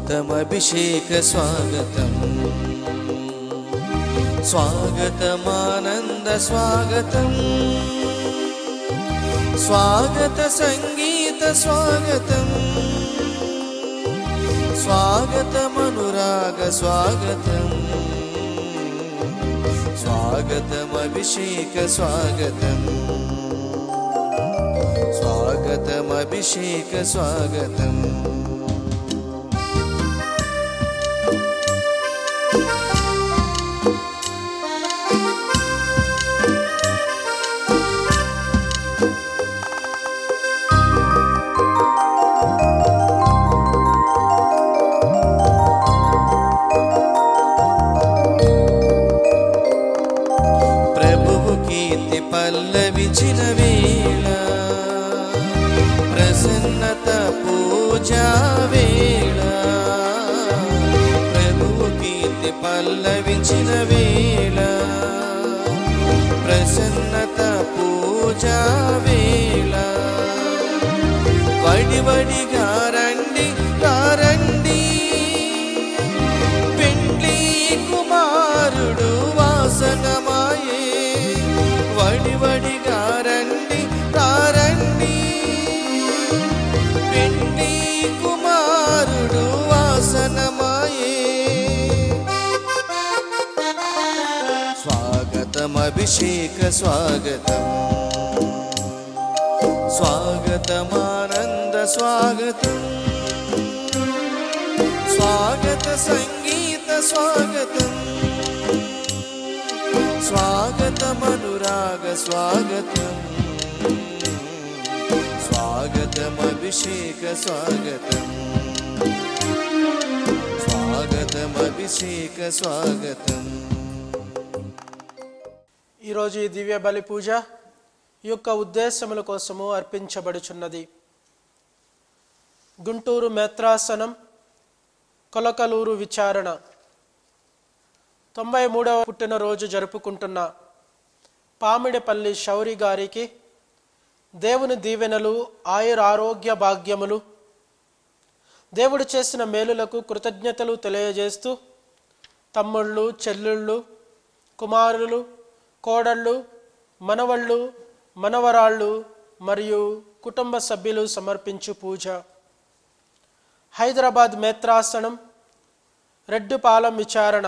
స్వాగతమభిషేక స్వాగతం స్వాగతమానంద స్వాగతం స్వాగత సంగీత స్వాగతం స్వాగతమనురాగ స్వాగతం స్వాగతమభిషేక స్వాగతం స్వాగతమభిషేక స్వాగతం ప్రభువు కీర్తి పల్లవిచిన వేళ ప్రసన్నత పూజా వేళ ప్రభువు కీర్తి పల్లవించిన వేళ ప్రసన్నత పూజా వేళ వడి వడిగా రండి రండి పెండ్లి కుమారుడు వాసనమాయే వడి వడిగా రండి రండి పెండ్లి కుమారుడు వాసనమాయే స్వాగతం అభిషేక స్వాగతం స్వాగతమానంద స్వాగతం స్వాగత సంగీత స్వాగతం స్వాగతమనురాగ స్వాగతం స్వాగతమభిషేక స్వాగతం స్వాగతమభిషేక స్వాగతం ఈరోజు ఈ దివ్య బలి పూజ ఈ యొక్క ఉద్దేశముల కోసము అర్పించబడుచున్నది గుంటూరు మేత్రాసనం కొలకలూరు విచారణ తొంభై మూడవ పుట్టినరోజు జరుపుకుంటున్న పామిడిపల్లి శౌరి గారికి దేవుని దీవెనలు ఆయురారోగ్య భాగ్యములు దేవుడు చేసిన మేలులకు కృతజ్ఞతలు తెలియజేస్తూ తమ్ముళ్ళు చెల్లుళ్ళు కుమారులు కోడళ్ళు మనవళ్ళు మనవరాళ్ళు మరియు కుటుంబ సభ్యులు సమర్పించు పూజ హైదరాబాద్ మేత్రాసనం రెడ్డిపాలెం విచారణ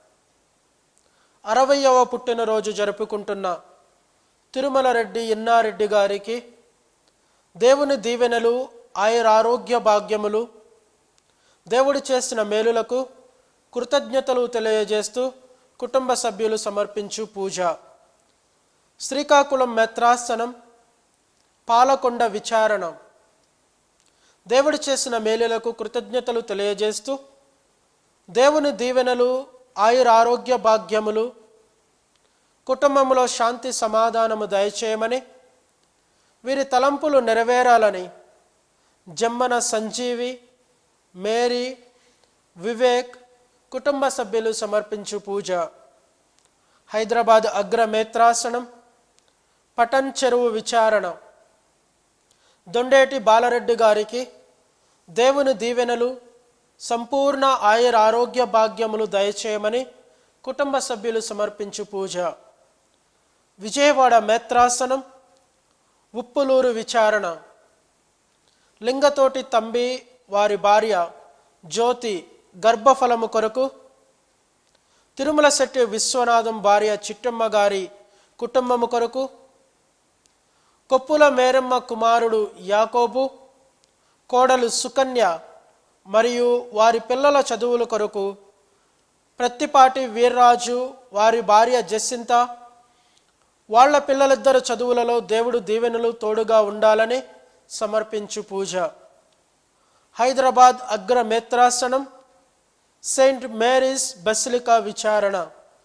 అరవయవ పుట్టినరోజు జరుపుకుంటున్న తిరుమల రెడ్డి ఇన్నారెడ్డి గారికి దేవుని దీవెనలు ఆయురారోగ్య భాగ్యములు దేవుడు చేసిన మేలులకు కృతజ్ఞతలు తెలియజేస్తూ కుటుంబ సభ్యులు సమర్పించు పూజ శ్రీకాకుళం మెత్రాసనం పాలకొండ విచారణ దేవుడు చేసిన మేలులకు కృతజ్ఞతలు తెలియజేస్తూ దేవుని దీవెనలు ఆయురారోగ్య భాగ్యములు కుటుంబంలో శాంతి సమాధానము దయచేయమని వీరి తలంపులు నెరవేరాలని జమ్మన సంజీవి మేరీ వివేక్ కుటుంబ సభ్యులు సమర్పించు పూజ హైదరాబాద్ అగ్రమేత్రాసనం పటన్ చెరువు విచారణ దొండేటి బాలరెడ్డి గారికి దేవుని దీవెనలు సంపూర్ణ ఆయుర ఆరోగ్య భాగ్యములు దయచేయమని కుటుంబ సభ్యులు సమర్పించు పూజ విజయవాడ మేత్రాసనం ఉప్పులూరు విచారణ లింగతోటి తంబి వారి భార్య జ్యోతి గర్భఫలము కొరకు తిరుమల శెట్టి విశ్వనాథం భార్య చిట్టమ్మ గారి కుటుంబము కొరకు కొప్పుల మేరమ్మ కుమారుడు యాకోబు కోడలు సుకన్య మరియు వారి పిల్లల చదువుల కొరకు ప్రత్తిపాటి వీర్రాజు వారి భార్య జస్సింత వాళ్ళ పిల్లలిద్దరు చదువులలో దేవుడు దీవెనలు తోడుగా ఉండాలని సమర్పించు పూజ హైదరాబాద్ అగ్ర మేత్రాసనం సెయింట్ మేరీస్ బసిలికా విచారణ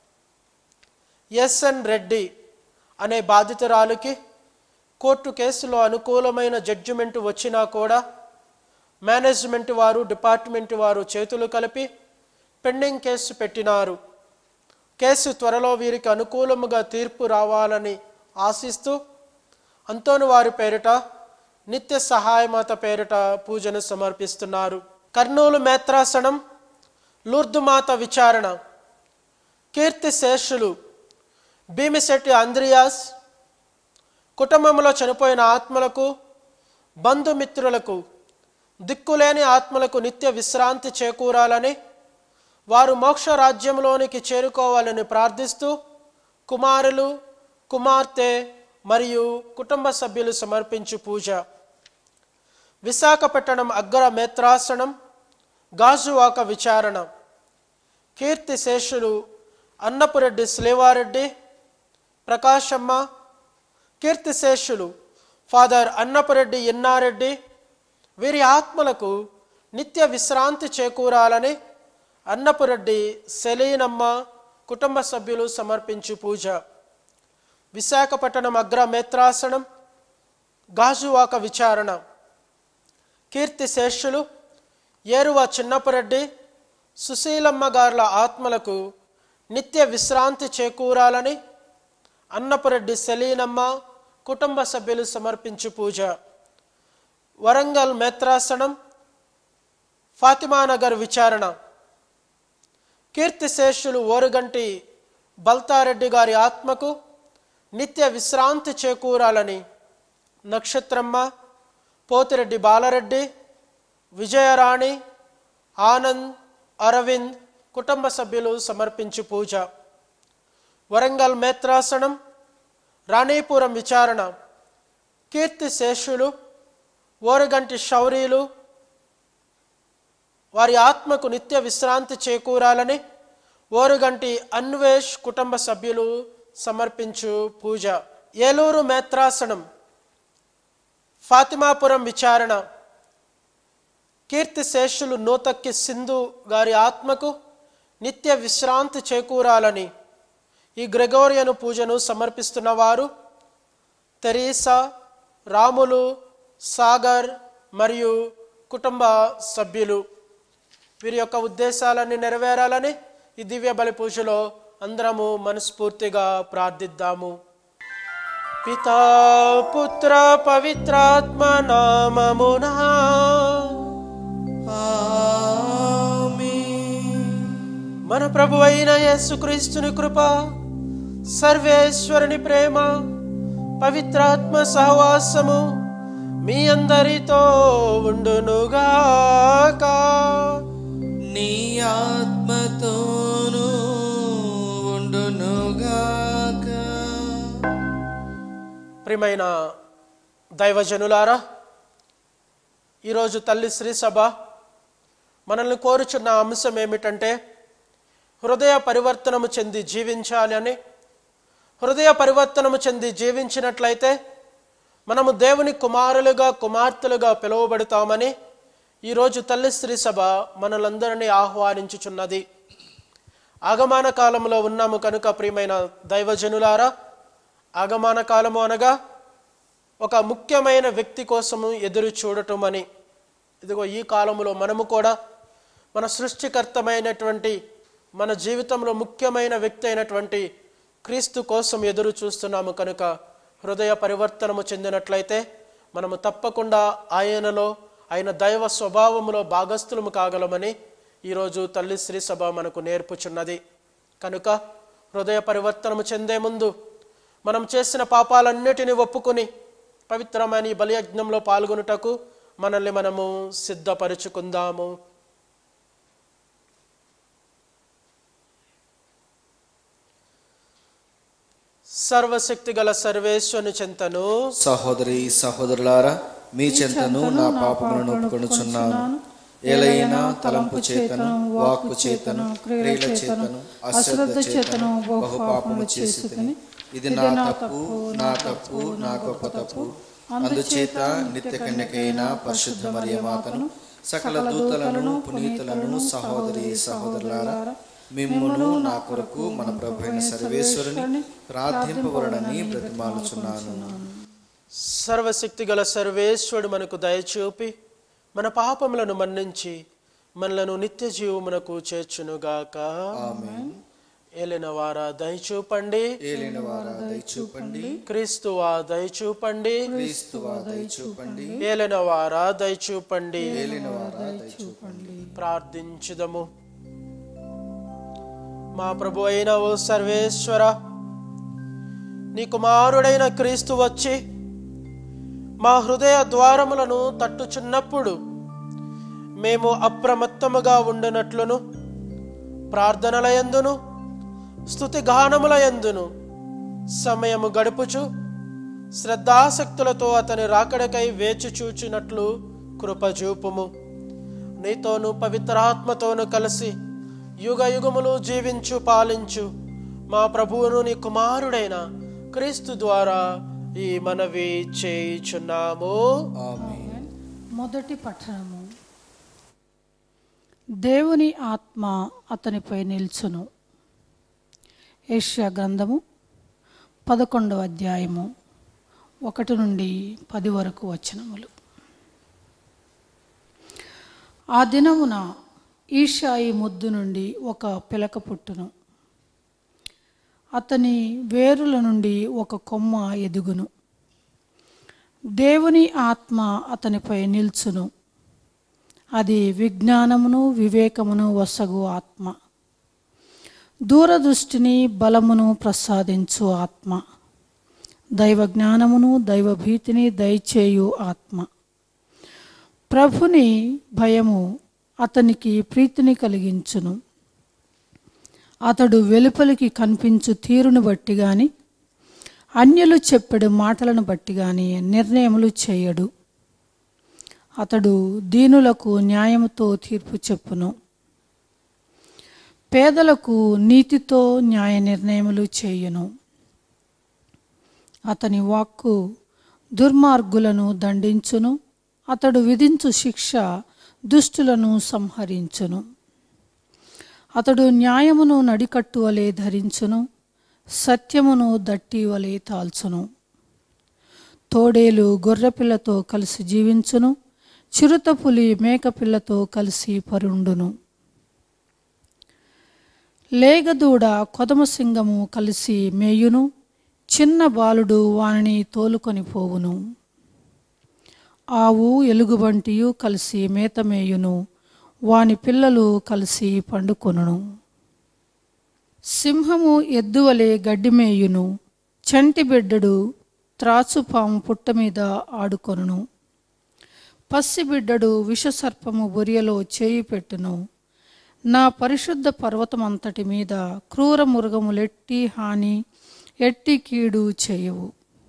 ఎస్ఎన్ రెడ్డి అనే బాధితురాలికి కోర్టు కేసులో అనుకూలమైన జడ్జిమెంట్ వచ్చినా కూడా మేనేజ్మెంట్ వారు డిపార్ట్మెంట్ వారు చేతులు కలిపి పెండింగ్ కేసు పెట్టినారు కేసు త్వరలో వీరికి అనుకూలముగా తీర్పు రావాలని ఆశిస్తూ అంతోని వారి పేరిట నిత్య సహాయమాత పేరిట పూజను సమర్పిస్తున్నారు కర్నూలు మేత్రాసనం లూర్దుమాత విచారణ కీర్తి శేషులు భీమిశెట్టి అంద్రియాస్ కుటుంబంలో చనిపోయిన ఆత్మలకు బంధుమిత్రులకు దిక్కులేని ఆత్మలకు నిత్య విశ్రాంతి చేకూరాలని వారు మోక్ష రాజ్యంలోనికి చేరుకోవాలని ప్రార్థిస్తూ కుమారులు కుమార్తె మరియు కుటుంబ సభ్యులు సమర్పించు పూజ విశాఖపట్నం అగ్ర మేత్రాసనం గాజువాక విచారణ కీర్తి శేషులు అన్నపురెడ్డి శ్రీవారెడ్డి ప్రకాశమ్మ కీర్తిశేషులు ఫాదర్ అన్నపురెడ్డి ఎన్నారెడ్డి వీరి ఆత్మలకు నిత్య విశ్రాంతి చేకూరాలని అన్నపురెడ్డి సెలీనమ్మ కుటుంబ సభ్యులు సమర్పించు పూజ విశాఖపట్నం అగ్ర మేత్రాసనం గాజువాక విచారణ కీర్తి శేషులు ఏరువ చిన్నపురెడ్డి సుశీలమ్మ గార్ల ఆత్మలకు నిత్య విశ్రాంతి చేకూరాలని అన్నపురెడ్డి సెలీనమ్మ కుటుంబ సభ్యులు సమర్పించు పూజ వరంగల్ మేత్రాసనం ఫాతిమానగర్ విచారణ కీర్తిశేషులు ఓరుగంటి బల్తారెడ్డి గారి ఆత్మకు నిత్య విశ్రాంతి చేకూరాలని నక్షత్రమ్మ పోతిరెడ్డి బాలరెడ్డి విజయరాణి ఆనంద్ అరవింద్ కుటుంబ సభ్యులు సమర్పించు పూజ వరంగల్ మేత్రాసనం రాణీపురం విచారణ కీర్తి శేషులు ఓరుగంటి శౌరీలు వారి ఆత్మకు నిత్య విశ్రాంతి చేకూరాలని ఓరుగంటి అన్వేష్ కుటుంబ సభ్యులు సమర్పించు పూజ ఏలూరు మేత్రాసనం ఫాతిమాపురం విచారణ కీర్తి శేషులు నూతక్కి సింధు గారి ఆత్మకు నిత్య విశ్రాంతి చేకూరాలని ఈ గ్రెగోరియను పూజను సమర్పిస్తున్న వారు తెరీసా రాములు సాగర్ మరియు కుటుంబ సభ్యులు వీరి యొక్క ఉద్దేశాలన్నీ నెరవేరాలని ఈ దివ్య బలి పూజలో అందరము మనస్ఫూర్తిగా ప్రార్థిద్దాము పితా పుత్ర పవిత్రాత్మ నామమునా మన ప్రభు అయిన యేసుక్రీస్తుని కృప సర్వేశ్వరుని ప్రేమ పవిత్రాత్మ సహవాసము మీ అందరితో ఉండునుగాక నీ ఆత్మతోనూ ఉండునుగాక ప్రియమైన దైవజనులారా ఈరోజు తల్లి శ్రీ సభ మనల్ని కోరుచున్న అంశం ఏమిటంటే హృదయ పరివర్తనము చెంది జీవించాలి అని హృదయ పరివర్తనము చెంది జీవించినట్లయితే మనము దేవుని కుమారులుగా కుమార్తెలుగా పిలువబడతామని ఈరోజు తల్లి శ్రీ సభ మనలందరినీ ఆహ్వానించుచున్నది ఆగమాన కాలంలో ఉన్నాము కనుక ప్రియమైన దైవజనులారా ఆగమాన కాలము అనగా ఒక ముఖ్యమైన వ్యక్తి కోసము ఎదురు చూడటం అని ఇదిగో ఈ కాలంలో మనము కూడా మన సృష్టికర్తమైనటువంటి మన జీవితంలో ముఖ్యమైన వ్యక్తి అయినటువంటి క్రీస్తు కోసం ఎదురు చూస్తున్నాము కనుక హృదయ పరివర్తనము చెందినట్లయితే మనము తప్పకుండా ఆయనలో ఆయన దైవ స్వభావములో భాగస్థులము కాగలమని ఈరోజు తల్లి శ్రీ సభ మనకు నేర్పుచున్నది కనుక హృదయ పరివర్తనము చెందే ముందు మనం చేసిన పాపాలన్నిటిని ఒప్పుకొని పవిత్రమైన ఈ బలియజ్ఞంలో పాల్గొనుటకు మనల్ని మనము సిద్ధపరుచుకుందాము సర్వశక్తి గల సర్వేశ్వని చింతను సహోదరి సహోదరులారా మీ చెంతను నా పాపములను ఒప్పుకొనుచున్నాను ఏలైనా తలంపు చేతను వాక్కు చేతను క్రియల చేతను అశ్రద్ధ చేతను బహు పాపము చేసి ఇది నా తప్పు నా తప్పు నా గొప్ప తప్పు అందుచేత నిత్య కన్యకైన పరిశుద్ధ మరియమాతను సకల దూతలను పునీతులను సహోదరి సహోదరులారా మిమ్మును నా కొరకు మన ప్రభు అయిన సర్వేశ్వరుని ప్రార్థింపవలనని బ్రతిమాలుచున్నాను సర్వశక్తి గల సర్వేశ్వరుడు మనకు దయచూపి మన పాపములను మన్నించి మనలను నిత్య జీవమునకు చేర్చునుగాక ఆమేన్ ఏలిన వారా దయచూపండి ఏలిన వారా దయచూపండి క్రీస్తువా దయచూపండి క్రీస్తువా దయచూపండి ఏలిన వారా దయచూపండి ఏలిన వారా దయచూపండి ప్రార్థించుదము మా ప్రభు అయిన ఓ సర్వేశ్వర నీ కుమారుడైన క్రీస్తు వచ్చి మా హృదయ ద్వారములను తట్టుచున్నప్పుడు మేము అప్రమత్తముగా ఉండునట్లును ప్రార్థనలయందును స్థుతి గానములయందును సమయము గడుపుచు శ్రద్ధాసక్తులతో అతని రాకడకై వేచి చూచినట్లు కృపచూపుము నీతోను పవిత్రాత్మతోను కలిసి యుగ యుగములు జీవించు పాలించు మా ప్రభువును నీ కుమారుడైన క్రీస్తు ద్వారా ఈ మనవి చేయుచున్నాము ఆమేన్ మొదటి పట్టణము దేవుని ఆత్మ అతనిపై నిల్చును ఏష్యా గ్రంథము పదకొండవ అధ్యాయము ఒకటి నుండి పది వరకు వచనములు ఆ దినమున ఈషాయి ముద్దు నుండి ఒక పిలక పుట్టును అతని వేరుల నుండి ఒక కొమ్మ ఎదుగును దేవుని ఆత్మ అతనిపై నిల్చును అది విజ్ఞానమును వివేకమును వసగు ఆత్మ దూరదృష్టిని బలమును ప్రసాదించు ఆత్మ దైవ జ్ఞానమును దైవభీతిని దయచేయు ఆత్మ ప్రభుని భయము అతనికి ప్రీతిని కలిగించును అతడు వెలుపలికి కనిపించు తీరును బట్టి గాని అన్యులు చెప్పెడు మాటలను బట్టి గాని నిర్ణయములు చేయడు అతడు దీనులకు న్యాయముతో తీర్పు చెప్పును పేదలకు నీతితో న్యాయ నిర్ణయములు చేయును అతని వాక్కు దుర్మార్గులను దండించును అతడు విధించు శిక్ష దుష్టులను సంహరించును అతడు న్యాయమును నడికట్టు వలె ధరించును సత్యమును దట్టి వలె తాల్చును తోడేలు గొర్రెపిల్లతో కలిసి జీవించును చిరుతపులి మేకపిల్లతో కలిసి పరుండును లేగదూడ కొదమ సింగము కలిసి మేయును చిన్న బాలుడు వానిని తోలుకొని పోవును ఆవు ఎలుగుబంటియు కలిసి మేతమేయును వాని పిల్లలు కలిసి పండుకొనును సింహము ఎద్దువలే గడ్డిమేయును చంటి బిడ్డడు త్రాచుపాము పుట్ట మీద ఆడుకొనును పసిబిడ్డడు విషసర్పము బొరియలో చేయి పెట్టును నా పరిశుద్ధ పర్వతమంతటి మీద క్రూర మృగములెట్టి హాని ఎట్టి కీడు చేయవు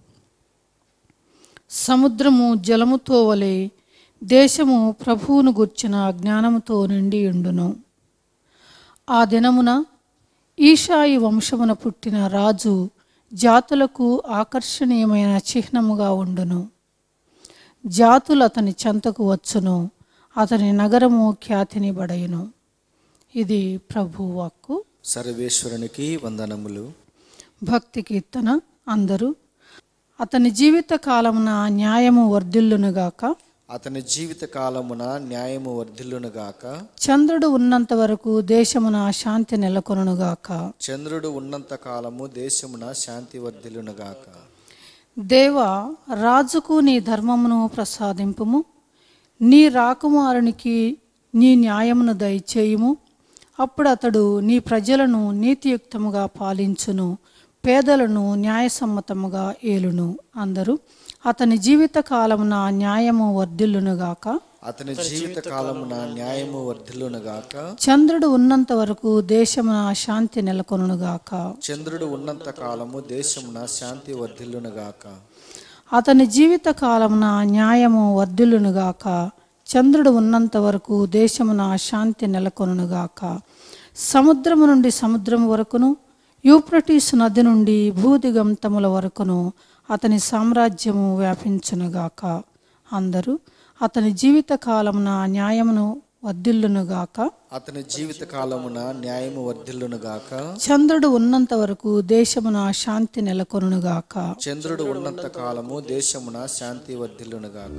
సముద్రము జలముతో వలె దేశము ప్రభువును గుర్చిన జ్ఞానముతో నిండి ఉండును ఆ దినమున ఈషాయి వంశమున పుట్టిన రాజు జాతులకు ఆకర్షణీయమైన చిహ్నముగా ఉండును జాతులు అతని చెంతకు వచ్చును అతని నగరము ఖ్యాతిని బడయును ఇది ప్రభు వాక్కు సర్వేశ్వరునికి వందనములు భక్తి కీర్తన అందరూ అతని జీవిత కాలమున న్యాయము వర్ధిల్లునుగాక అతని జీవిత కాలమున న్యాయము వర్ధిల్లునుగాక చంద్రుడు ఉన్నంత వరకు దేశమున శాంతి నెలకొనుగాక చంద్రుడు ఉన్నంత కాలము దేశమున శాంతి వర్ధిల్లునుగాక దేవ రాజుకు నీ ధర్మమును ప్రసాదింపుము నీ రాకుమారునికి నీ న్యాయమును దయచేయుము అప్పుడు అతడు నీ ప్రజలను నీతియుక్తముగా పాలించును పేదలను న్యాయసమ్మతముగా ఏలును అందరూ అతని జీవిత కాలమున న్యాయము వర్ధిల్లునుగాక అతని జీవిత కాలమున న్యాయము వర్ధిల్లునుగాక చంద్రుడు ఉన్నంత వరకు దేశమున శాంతి నెలకొనుగాక చంద్రుడు ఉన్నంత కాలము దేశమున శాంతి వర్ధిల్లునుగాక అతని జీవిత కాలమున న్యాయము వర్ధిల్లునుగాక చంద్రుడు ఉన్నంత వరకు దేశమున శాంతి నెలకొనుగాక సముద్రము నుండి సముద్రం వరకును యూప్రటీస్ నది నుండి భూదిగంతముల వరకును అతని సామ్రాజ్యము వ్యాపించునుగాక అందరూ అతని జీవిత కాలమున న్యాయమును వర్ధిల్లునుగాక అతని జీవిత కాలమున న్యాయము వర్ధిల్లునుగాక చంద్రుడు ఉన్నంత వరకు దేశమున శాంతి నెలకొనుగాక చంద్రుడు ఉన్నంత కాలము దేశమున శాంతి వర్ధిల్లునుగాక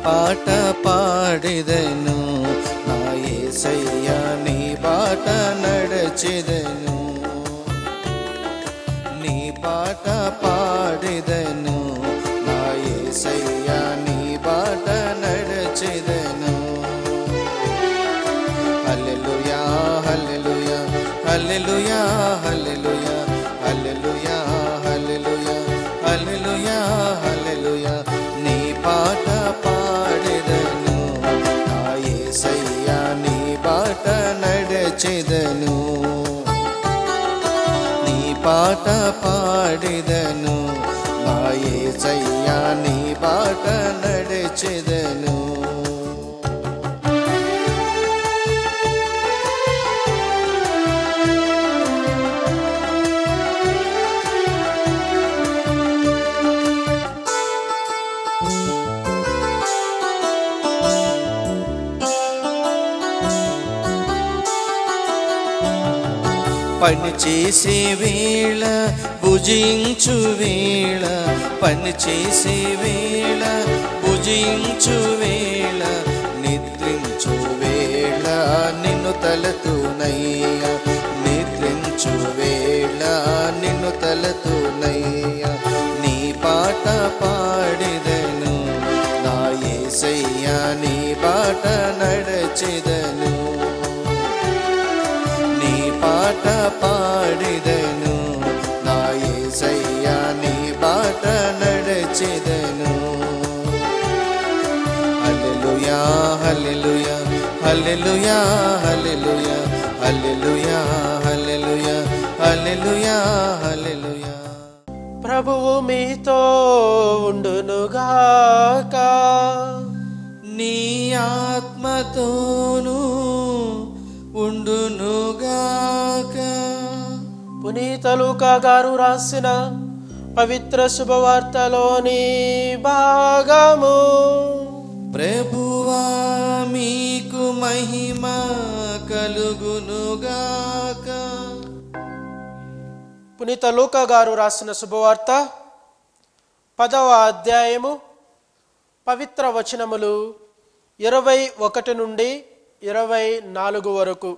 పాట పాడిదను నా యేసయ్య నీ బాట నడచెదను నీ పాట పాడిదను నా యేసయ్య నీ బాట నడచెదను హల్లెలూయా హల్లెలూయా హల్లెలూయా హల్లెలూయా హల్లెలూయా హల్లెలూయా హల్లెలూయా హల్లెలూయా నీ పాట పాడెదను నా యేసయ్యా నీ బాట నడచెదను నీ పాట పాడిదను నా యేసయ్యా నీ బాట నడచెదను పని చేసే వేళ భుజించు వేళ పని చేసే వేళ భుజించు వేళ నిద్రించు వేళ నిన్ను తలతునయ్యా నిద్రించు వేళ నిన్ను తలతునయ్యా నీ పాట పాడిదను నా యేసయ్యా నీ బాట నడచెదను నీ పాట పాడిదను నా యేసయ్యా నీ బాట నడచెదను హల్లెలూయా హల్లెలూయా హల్లెలూయా హల్లెలూయా హల్లెలూయా హల్లెలూయా హల్లెలూయా హల్లెలూయా ప్రభువు మీతో ఉండునుగాక నీ ఆత్మతోను ఉండునుగాక పునీత లూకా గారు రాసిన పవిత్ర శుభవార్తలోని భాగము ప్రభువా మీకు మహిమ కలుగునుగాక పునీత లూకా గారు రాసిన శుభవార్త పదవ అధ్యాయము పవిత్ర వచనములు ఇరవై ఒకటి నుండి ఇరవై నాలుగు వరకు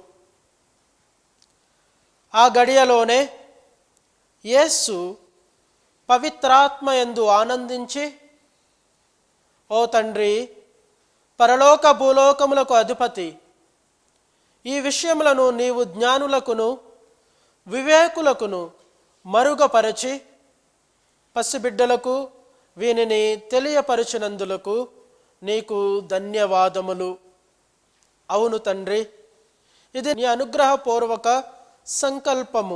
ఆ గడియలోనే యేసు పవిత్రాత్మ యందు ఆనందించి ఓ తండ్రి పరలోక భూలోకములకు అధిపతి ఈ విషయములను నీవు జ్ఞానులకును వివేకులకును మరుగుపరచి పసిబిడ్డలకు వీనిని తెలియపరచినందులకు నీకు ధన్యవాదములు అవును తండ్రి ఇది నీ అనుగ్రహపూర్వక సంకల్పము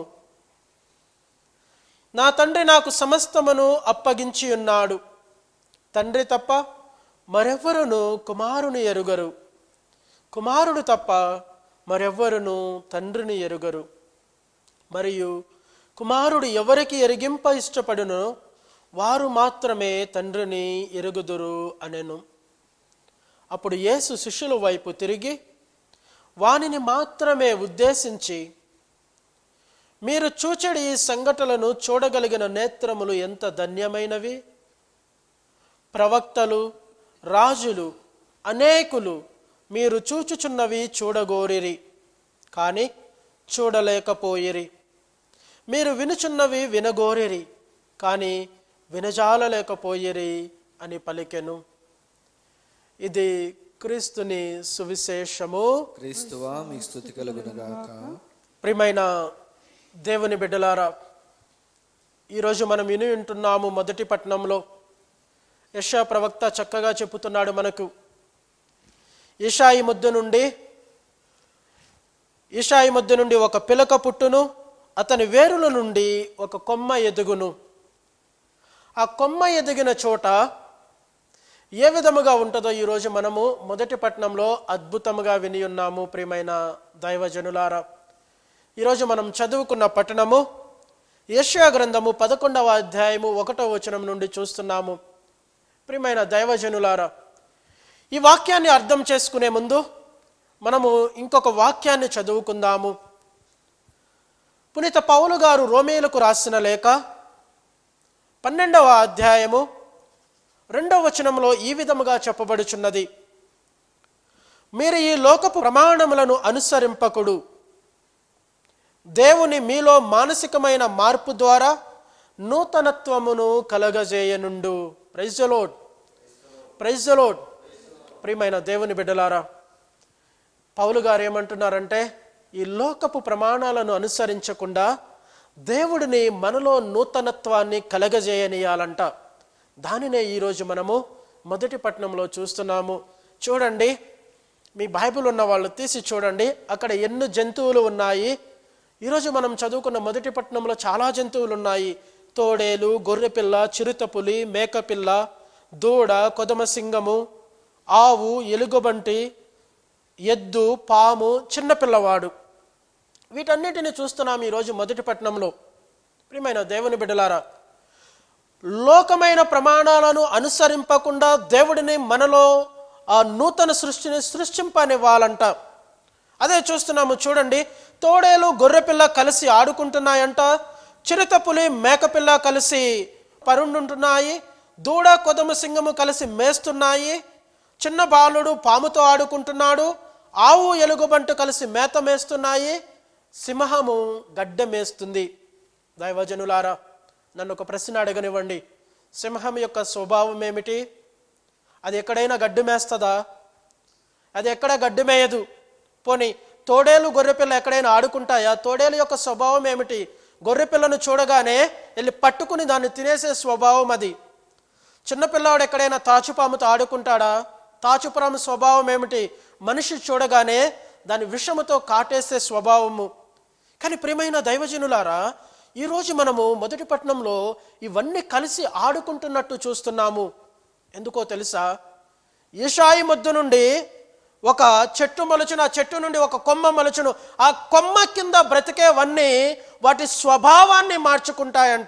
నా తండ్రి నాకు సమస్తమును అప్పగించి ఉన్నాడు తండ్రి తప్ప మరెవ్వరును కుమారుని ఎరుగరు కుమారుడు తప్ప మరెవ్వరును తండ్రిని ఎరుగరు మరియు కుమారుడు ఎవరికి ఎరిగింప ఇష్టపడునో వారు మాత్రమే తండ్రిని ఎరుగుదురు అనెను అప్పుడు యేసు శిష్యుల వైపు తిరిగి వానిని మాత్రమే ఉద్దేశించి మీరు చూచడి ఈ సంఘటనలను చూడగలిగిన నేత్రములు ఎంత ధన్యమైనవి ప్రవక్తలు రాజులు అనేకులు మీరు చూచుచున్నవి చూడగోరిరి కానీ చూడలేకపోయిరి మీరు వినుచున్నవి వినగోరిరి కానీ వినజాలలేకపోయిరి అని పలికెను ఇది క్రీస్తుని సువిశేషము క్రీస్తువా మీ స్థుతి కలుగునుగాక ప్రియమైన దేవుని బిడ్డలారా ఈరోజు మనం విని ఉంటున్నాము మొదటి పట్టణంలో యశా ప్రవక్త చక్కగా చెప్పుతున్నాడు మనకు ఈషాయి ముద్దు నుండి ఈషాయి ముద్దు నుండి ఒక పిలక పుట్టును అతని వేరుల నుండి ఒక కొమ్మ ఎదుగును ఆ కొమ్మ ఎదిగిన చోట ఏ విధముగా ఉంటుందో ఈరోజు మనము మొదటి పట్టణంలో అద్భుతముగా విని ఉన్నాము ప్రియమైన దైవజనులారా ఈరోజు మనం చదువుకున్న పట్టణము యెషయా గ్రంథము పదకొండవ అధ్యాయము ఒకటో వచనం నుండి చూస్తున్నాము ప్రియమైన దైవజనులారా ఈ వాక్యాన్ని అర్థం చేసుకునే ముందు మనము ఇంకొక వాక్యాన్ని చదువుకుందాము పునీత పౌలు గారు రోమేలకు రాసిన లేఖ పన్నెండవ అధ్యాయము రెండవ వచనంలో ఈ విధముగా చెప్పబడుచున్నది మీరు ఈ లోకపు ప్రమాణములను అనుసరింపకుడు దేవుని మీలో మానసికమైన మార్పు ద్వారా నూతనత్వమును కలగజేయనుండు ప్రైజలోడ్ ప్రైజలోడ్ ప్రియమైన దేవుని బిడ్డలారా పౌలు గారు ఏమంటున్నారంటే ఈ లోకపు ప్రమాణాలను అనుసరించకుండా దేవుడిని మనలో నూతనత్వాన్ని కలగజేయనీయాలంట దానినే ఈరోజు మనము మొదటి పట్టణంలో చూస్తున్నాము చూడండి మీ బైబిల్ ఉన్న వాళ్ళు తీసి చూడండి అక్కడ ఎన్ని జంతువులు ఉన్నాయి ఈరోజు మనం చదువుకున్న మొదటి పట్టణంలో చాలా జంతువులు ఉన్నాయి తోడేలు గొర్రెపిల్ల చిరుతపులి మేకపిల్ల దూడ కొదమ సింగము ఆవు ఎలుగుబంటి ఎద్దు పాము చిన్నపిల్లవాడు వీటన్నిటిని చూస్తున్నాం ఈరోజు మొదటి పట్టణంలో ప్రియమైన దేవుని బిడ్డలారా లోకమైన ప్రమాణాలను అనుసరింపకుండా దేవుడిని మనలో ఆ నూతన సృష్టిని సృష్టింపనివ్వాలంట అదే చూస్తున్నాము చూడండి తోడేలు గొర్రెపిల్ల కలిసి ఆడుకుంటున్నాయంట చిరుతపులి మేకపిల్ల కలిసి పరుండుంటున్నాయి దూడ కొదమ సింగము కలిసి మేస్తున్నాయి చిన్న బాలుడు పాముతో ఆడుకుంటున్నాడు ఆవు ఎలుగుబంటు కలిసి మేత మేస్తున్నాయి సింహము గడ్డ మేస్తుంది దైవజనులారా నన్ను ఒక ప్రశ్న అడగనివ్వండి సింహం యొక్క స్వభావం ఏమిటి అది ఎక్కడైనా గడ్డి మేస్తుందా అది ఎక్కడ గడ్డి మేయదు పోని తోడేలు గొర్రెపిల్ల ఎక్కడైనా ఆడుకుంటాయా తోడేలు యొక్క స్వభావం ఏమిటి గొర్రెపిల్లను చూడగానే వెళ్ళి పట్టుకుని దాన్ని తినేసే స్వభావం అది చిన్నపిల్లవాడు ఎక్కడైనా తాచుపాముతో ఆడుకుంటాడా తాచుపాము స్వభావం ఏమిటి మనిషి చూడగానే దాని విషముతో కాటేసే స్వభావము కానీ ప్రియమైన దైవజనులారా ఈరోజు మనము మొదటి పట్టణంలో ఇవన్నీ కలిసి ఆడుకుంటున్నట్టు చూస్తున్నాము ఎందుకో తెలుసా ఈషాయి మధ్య నుండి ఒక చెట్టు మలుచును ఆ చెట్టు నుండి ఒక కొమ్మ మలుచును ఆ కొమ్మ కింద బ్రతికేవన్నీ వాటి స్వభావాన్ని మార్చుకుంటాయంట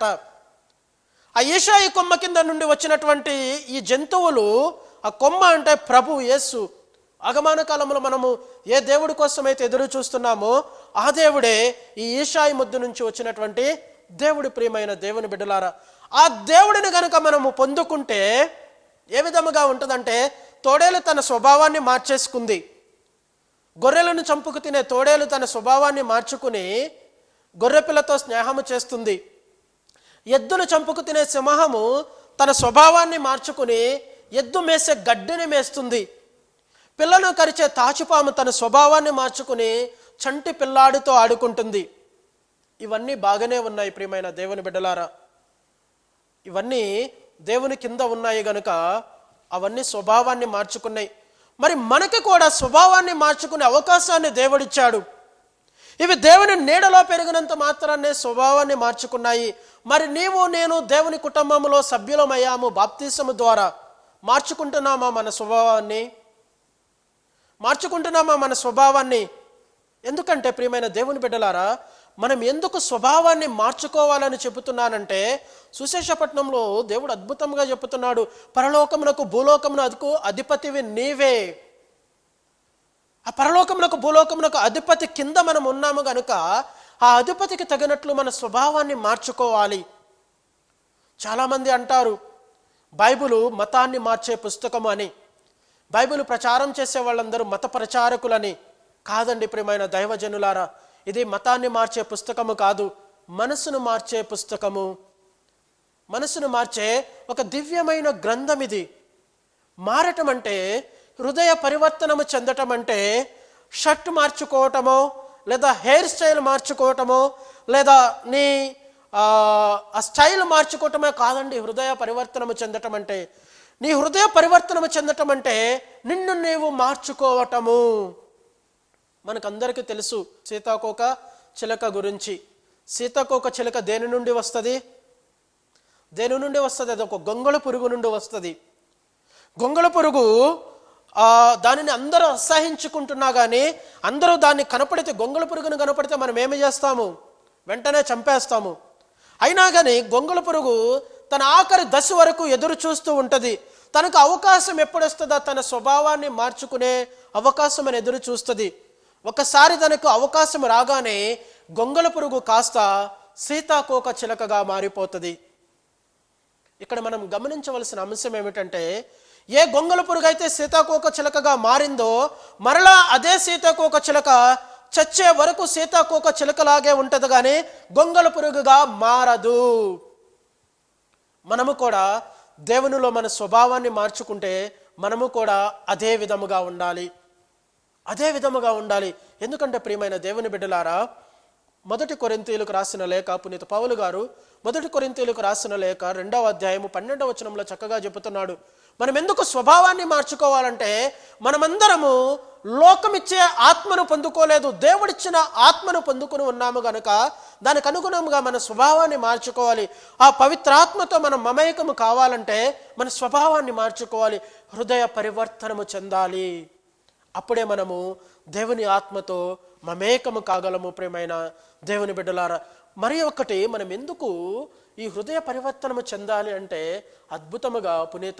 ఆ ఈషాయి కొమ్మ కింద నుండి వచ్చినటువంటి ఈ జంతువులు ఆ కొమ్మ అంటే ప్రభు యేసు అగమాన కాలంలో మనము ఏ దేవుడి కోసమైతే ఎదురు చూస్తున్నామో ఆ దేవుడే ఈ ఈషాయి ముద్దు నుంచి వచ్చినటువంటి దేవుడి ప్రియమైన దేవుని బిడ్డలారా ఆ దేవుడిని గనుక మనము పొందుకుంటే ఏ విధముగా ఉంటుందంటే తోడేలు తన స్వభావాన్ని మార్చేసుకుంది గొర్రెలను చంపుకు తినే తోడేలు తన స్వభావాన్ని మార్చుకుని గొర్రెపిల్లతో స్నేహము చేస్తుంది ఎద్దును చంపుకు తినే సింహము తన స్వభావాన్ని మార్చుకుని ఎద్దు మేసే గడ్డిని మేస్తుంది పిల్లను కరిచే తాచుపాము తన స్వభావాన్ని మార్చుకుని చంటి పిల్లాడితో ఆడుకుంటుంది ఇవన్నీ బాగానే ఉన్నాయి ప్రియమైన దేవుని బిడ్డలారా ఇవన్నీ దేవుని కింద ఉన్నాయి గనుక అవన్నీ స్వభావాన్ని మార్చుకున్నాయి మరి మనకి కూడా స్వభావాన్ని మార్చుకునే అవకాశాన్ని దేవుడిచ్చాడు ఇవి దేవుని నీడలో పెరిగినంత మాత్రాన్నే స్వభావాన్ని మార్చుకున్నాయి మరి నీవు నేను దేవుని కుటుంబంలో సభ్యులమయ్యాము బాప్తీసము ద్వారా మార్చుకుంటున్నామా మన స్వభావాన్ని మార్చుకుంటున్నామా మన స్వభావాన్ని ఎందుకంటే ప్రియమైన దేవుని బిడ్డలారా మనం ఎందుకు స్వభావాన్ని మార్చుకోవాలని చెబుతున్నానంటే సుశేషపట్నంలో దేవుడు అద్భుతంగా చెబుతున్నాడు పరలోకమునకు భూలోకమునకు అధిపతివి నీవే ఆ పరలోకమునకు భూలోకమునకు అధిపతి కింద మనం ఉన్నాము గనుక ఆ అధిపతికి తగినట్లు మన స్వభావాన్ని మార్చుకోవాలి చాలామంది అంటారు బైబిలు మతాన్ని మార్చే పుస్తకము అని బైబిల్ ప్రచారం చేసే వాళ్ళందరూ మత ప్రచారకులని కాదండి ప్రియమైన దైవజనులారా ఇది మతాన్ని మార్చే పుస్తకము కాదు మనసును మార్చే పుస్తకము మనసును మార్చే ఒక దివ్యమైన గ్రంథం ఇది మారటం అంటే హృదయ పరివర్తనము చెందటం అంటే షర్ట్ మార్చుకోవటమో లేదా హెయిర్ స్టైల్ మార్చుకోవటమో లేదా నీ ఆ ఆ స్టైల్ మార్చుకోవటమే కాదండి హృదయ పరివర్తనము చెందటం అంటే నీ హృదయ పరివర్తనము చెందటం అంటే నిన్ను నీవు మార్చుకోవటము మనకందరికీ తెలుసు సీతాకోక చిలక గురించి సీతాకోక చిలక దేని నుండి వస్తుంది దేని నుండి వస్తుంది అది ఒక గొంగళ పురుగు నుండి వస్తుంది గొంగళ పురుగు ఆ, దానిని అందరూ అసహించుకుంటున్నా కానీ అందరూ దాన్ని కనపడితే గొంగళ పురుగును కనపడితే మనం ఏమి చేస్తాము వెంటనే చంపేస్తాము అయినా కానీ గొంగళ పురుగు తన ఆఖరి దశ వరకు ఎదురు చూస్తూ ఉంటుంది తనకు అవకాశం ఎప్పుడు వస్తుందో తన స్వభావాన్ని మార్చుకునే అవకాశం అని ఎదురు చూస్తుంది ఒకసారి తనకు అవకాశం రాగానే గొంగళ పురుగు కాస్త సీతాకోక చిలకగా మారిపోతుంది ఇక్కడ మనం గమనించవలసిన అంశం ఏమిటంటే ఏ గొంగళ పురుగు అయితే సీతాకోక చిలకగా మారిందో మరలా అదే సీతాకోక చిలక చచ్చే వరకు సీతాకోక చిలకలాగే ఉంటది కానీ గొంగళ పురుగుగా మారదు మనము కూడా దేవునిలో మన స్వభావాన్ని మార్చుకుంటే మనము కూడా అదే విధముగా ఉండాలి అదే విధముగా ఉండాలి ఎందుకంటే ప్రియమైన దేవుని బిడ్డలారా మొదటి కొరింతీయులకు రాసిన లేఖ పునీత పౌలు గారు మొదటి కొరింతీయులకు రాసిన లేఖ రెండవ అధ్యాయము పన్నెండవ వచనంలో చక్కగా చెబుతున్నాడు మనం ఎందుకు స్వభావాన్ని మార్చుకోవాలంటే మనమందరము లోకమిచ్చే ఆత్మను పొందుకోలేదు దేవుడిచ్చిన ఆత్మను పొందుకుని ఉన్నాము గనుక దానికి అనుగుణంగా మన స్వభావాన్ని మార్చుకోవాలి ఆ పవిత్రాత్మతో మనం మమేకము కావాలంటే మన స్వభావాన్ని మార్చుకోవాలి హృదయ పరివర్తనము చెందాలి అప్పుడే మనము దేవుని ఆత్మతో మమేకము కాగలము ప్రేమైన దేవుని బిడ్డలారా మరి ఒకటి మనం ఎందుకు ఈ హృదయ పరివర్తనము చెందాలి అంటే అద్భుతముగా పునీత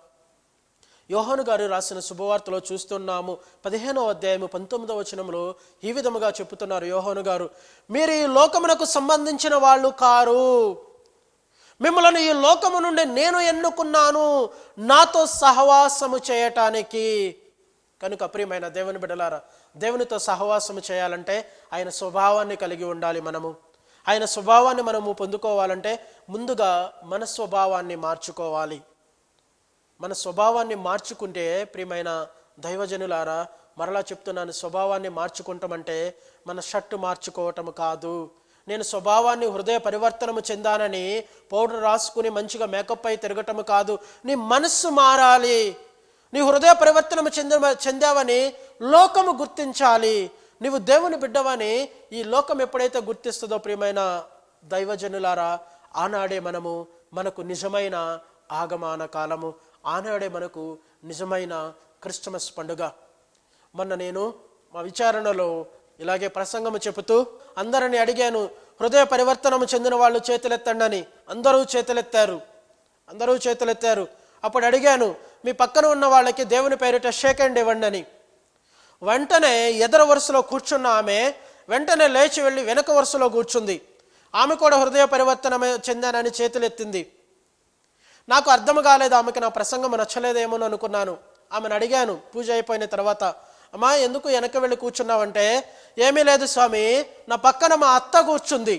యోహాను గారు రాసిన శుభవార్తలో చూస్తున్నాము పదిహేనవ అధ్యాయము పంతొమ్మిదవ వచనంలో ఈ విధముగా చెప్పుతున్నారు యోహాను గారు మీరు ఈ లోకమునకు సంబంధించిన వాళ్ళు కారు మిమ్మల్ని ఈ లోకము నుండి నేను ఎన్నుకున్నాను నాతో సహవాసము చేయటానికి కనుక ప్రియమైన దేవుని బిడ్డలారా దేవునితో సహవాసము చేయాలంటే ఆయన స్వభావాన్ని కలిగి ఉండాలి మనము ఆయన స్వభావాన్ని మనము పొందుకోవాలంటే ముందుగా మన స్వభావాన్ని మార్చుకోవాలి మన స్వభావాన్ని మార్చుకుంటే ప్రియమైన దైవజనులారా మరలా చెప్తున్నాను స్వభావాన్ని మార్చుకుంటామంటే మన షర్టు మార్చుకోవటం కాదు నేను స్వభావాన్ని హృదయ పరివర్తనము చెందానని పౌడర్ రాసుకుని మంచిగా మేకప్ అయి తిరగటం కాదు నీ మనస్సు మారాలి నీ హృదయ పరివర్తనము చెంద చెందావని లోకము గుర్తించాలి నీవు దేవుని బిడ్డవని ఈ లోకం ఎప్పుడైతే గుర్తిస్తుందో ప్రియమైన దైవజనులారా ఆనాడే మనము మనకు నిజమైన ఆగమాన కాలము ఆనాడే మనకు నిజమైన క్రిస్టమస్ పండుగ మొన్న నేను మా విచారణలో ఇలాగే ప్రసంగము చెబుతూ అందరిని అడిగాను హృదయ పరివర్తనము చెందిన వాళ్ళు చేతులెత్తండి అని అందరూ చేతులెత్తారు అందరూ చేతులెత్తారు అప్పుడు అడిగాను మీ పక్కన ఉన్న వాళ్ళకి దేవుని పేరిట షేక్ హ్యాండ్ ఇవ్వండి అని వెంటనే ఎదరు వరుసలో కూర్చున్న ఆమె వెంటనే లేచి వెళ్ళి వెనక వరుసలో కూర్చుంది ఆమె కూడా హృదయ పరివర్తన చెందానని చేతులెత్తింది నాకు అర్థం కాలేదు ఆమెకి నా ప్రసంగం నచ్చలేదేమో అని అనుకున్నాను ఆమెను అడిగాను పూజ అయిపోయిన తర్వాత అమ్మా ఎందుకు వెనక వెళ్ళి కూర్చున్నావంటే ఏమీ లేదు స్వామి నా పక్కన మా అత్త కూర్చుంది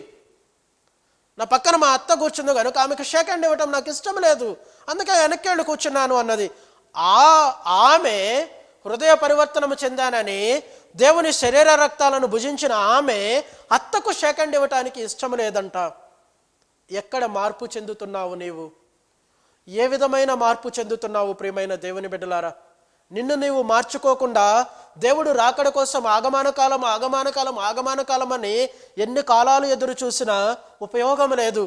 నా పక్కన మా అత్త కూర్చుంది కనుక ఆమెకు షేక్ హ్యాండ్ ఇవ్వటం నాకు ఇష్టం లేదు అందుకే వెనక్కి వెళ్ళి కూర్చున్నాను అన్నది ఆ ఆమె హృదయ పరివర్తనము చెందానని దేవుని శరీర రక్తాలను భుజించిన ఆమె అత్తకు షేక్ హ్యాండ్ ఇవ్వటానికి ఇష్టం లేదంట ఎక్కడ మార్పు చెందుతున్నావు నీవు ఏ విధమైన మార్పు చెందుతున్నావు ప్రియమైన దేవుని బిడ్డలారా నిన్ను నీవు మార్చుకోకుండా దేవుడు రాకడ కోసం ఆగమాన కాలం ఆగమాన కాలం ఆగమాన కాలం అని ఎన్ని కాలాలు ఎదురు చూసినా ఉపయోగం లేదు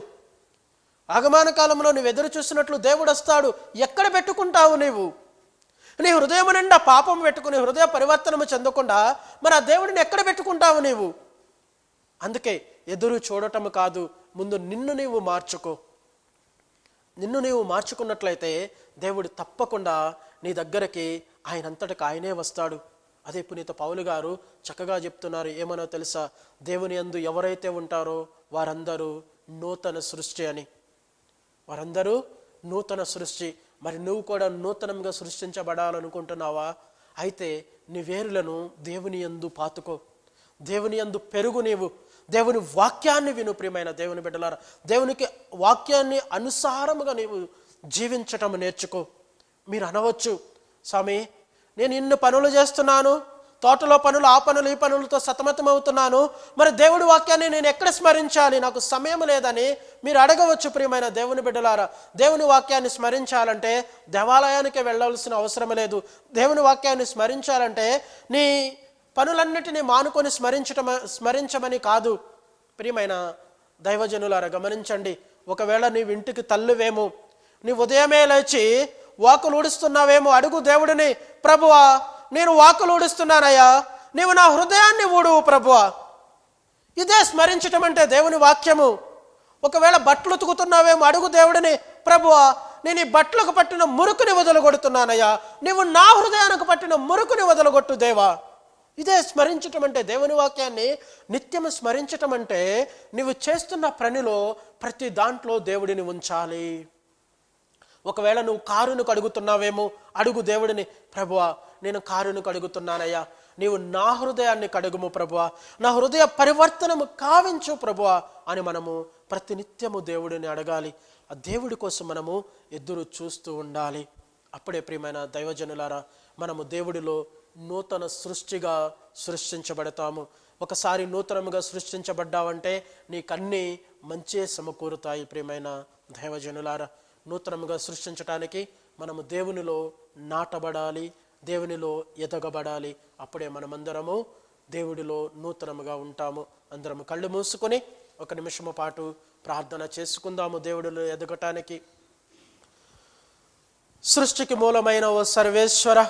ఆగమాన కాలంలో నువ్వు ఎదురు చూసినట్లు దేవుడు వస్తాడు ఎక్కడ పెట్టుకుంటావు నీవు నీ హృదయం నిండా పాపం పెట్టుకుని హృదయ పరివర్తనము చెందకుండా మరి ఆ దేవుడిని ఎక్కడ పెట్టుకుంటావు నీవు అందుకే ఎదురు చూడటం కాదు ముందు నిన్ను నీవు మార్చుకో నిన్ను నీవు మార్చుకున్నట్లయితే దేవుడు తప్పకుండా నీ దగ్గరికి ఆయనంతటికి ఆయనే వస్తాడు అదే పునీత పౌలు గారు చక్కగా చెప్తున్నారు ఏమనో తెలుసా దేవుని యందు ఎవరైతే ఉంటారో వారందరూ నూతన సృష్టి అని వారందరూ నూతన సృష్టి మరి నువ్వు కూడా నూతనంగా సృష్టించబడాలనుకుంటున్నావా అయితే నీ వేరులను దేవుని యందు పాతుకో దేవుని యందు పెరుగు నీవు దేవుని వాక్యాన్ని విను ప్రియమైన దేవుని బిడ్డలారా దేవునికి వాక్యాన్ని అనుసారముగా నీవు జీవించటం నేర్చుకో మీరు అనవచ్చు స్వామి నేను ఇన్ని పనులు చేస్తున్నాను తోటలో పనులు ఆ పనులు ఈ పనులతో సతమతమవుతున్నాను మరి దేవుడి వాక్యాన్ని నేను ఎక్కడ స్మరించాలి నాకు సమయం లేదని మీరు అడగవచ్చు ప్రియమైన దేవుని బిడ్డలారా దేవుని వాక్యాన్ని స్మరించాలంటే దేవాలయానికి వెళ్ళవలసిన అవసరం లేదు దేవుని వాక్యాన్ని స్మరించాలంటే నీ పనులన్నిటినీ మానుకొని స్మరించటం స్మరించమని కాదు ప్రియమైన దైవజనులారా గమనించండి ఒకవేళ నీవు ఇంటికి తల్లువేమో నీ ఉదయమే లేచి వాకులు ఊడుస్తున్నావేమో అడుగు దేవుడిని ప్రభువా నేను వాకులు ఊడుస్తున్నానయ్యా నీవు నా హృదయాన్ని ఊడువు ప్రభువా ఇదే స్మరించటం అంటే దేవుని వాక్యము ఒకవేళ బట్టలు ఉతుకుతున్నావేమో అడుగు దేవుడిని ప్రభువా నేను ఈ బట్టలకు పట్టిన మురుకుని వదలగొడుతున్నానయ్యా నీవు నా హృదయానికి పట్టిన మురుకుని వదలగొట్టు దేవా ఇదే స్మరించటం అంటే దేవుని వాక్యాన్ని నిత్యము స్మరించటం అంటే నువ్వు చేస్తున్న పనిలో ప్రతి దాంట్లో దేవుడిని ఉంచాలి ఒకవేళ నువ్వు కారును కడుగుతున్నావేమో అడుగు దేవుడిని ప్రభువా నేను కారును కడుగుతున్నానయ్యా నీవు నా హృదయాన్ని కడుగుము ప్రభువా నా హృదయ పరివర్తనము కావించు ప్రభువా అని మనము ప్రతినిత్యము దేవుడిని అడగాలి ఆ దేవుడి కోసం మనము ఎదురు చూస్తూ ఉండాలి అప్పుడే ప్రియమైన దైవజనులారా మనము దేవుడిలో నూతన సృష్టిగా సృష్టించబడతాము ఒకసారి నూతనముగా సృష్టించబడ్డావంటే నీకన్నీ మంచే సమకూరుతాయి ప్రియమైన దైవజనులారా నూతనముగా సృష్టించటానికి మనము దేవునిలో నాటబడాలి దేవునిలో ఎదగబడాలి అప్పుడే మనమందరము దేవుడిలో నూతనముగా ఉంటాము అందరము కళ్ళు మూసుకొని ఒక నిమిషము పాటు ప్రార్థన చేసుకుందాము దేవుడిలో ఎదగటానికి సృష్టికి మూలమైన ఓ సర్వేశ్వర